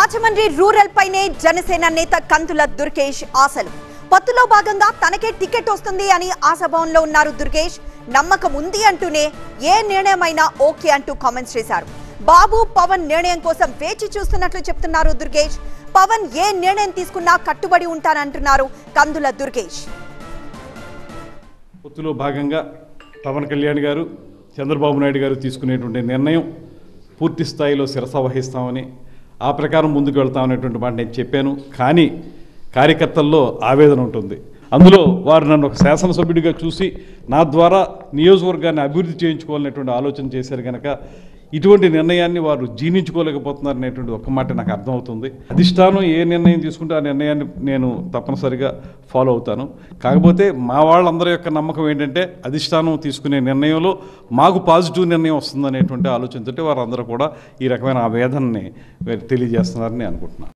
Rajahmundry rural పైనే జనసేన నేత కందుల దుర్గేష్ ఆశలు పొత్తులో భాగంగా తనకే టికెట్ వస్తుంది అని ఆశాభావంలో ఉన్నారు దుర్గేష్ నమ్మకం ఉంది అంటూనే ఏ నిర్ణయమైనా ఓకే అంటూ కామెంట్స్ చేశారు బాబు పవన్ నిర్ణయం కోసం వేచి చూస్తున్నట్లు చెప్తున్నారు దుర్గేష్ పవన్ ఏ నిర్ణయం తీసుకున్నా కట్టుబడి ఉంటానంటున్నారు కందుల దుర్గేష్ పొత్తులో భాగంగా పవన్ కళ్యాణ్ గారు చంద్రబాబు నాయుడు గారు తీసుకునేటువంటి నిర్ణయం పూర్తి స్థాయిలో శిరస వహిస్తామని ఆ ప్రకారం ముందుకు వెళ్తామనేటువంటి మాట నేను చెప్పాను కానీ కార్యకర్తల్లో ఆవేదన ఉంటుంది అందులో వారు నన్ను ఒక శాసనసభ్యుడిగా చూసి నా ద్వారా నియోజకవర్గాన్ని అభివృద్ధి చేయించుకోవాలనేటువంటి ఆలోచన చేశారు కనుక ఇటువంటి నిర్ణయాన్ని వారు జీర్ణించుకోలేకపోతున్నారు అనేటువంటి ఒక్క మాట నాకు అర్థమవుతుంది అధిష్టానం ఏ నిర్ణయం తీసుకుంటే ఆ నిర్ణయాన్ని నేను తప్పనిసరిగా ఫాలో అవుతాను కాకపోతే మా వాళ్ళందరి యొక్క నమ్మకం ఏంటంటే అధిష్టానం తీసుకునే నిర్ణయంలో మాకు పాజిటివ్ నిర్ణయం వస్తుందనేటువంటి ఆలోచనతో వారందరూ కూడా ఈ రకమైన ఆవేదనని తెలియజేస్తున్నారని అనుకుంటున్నాను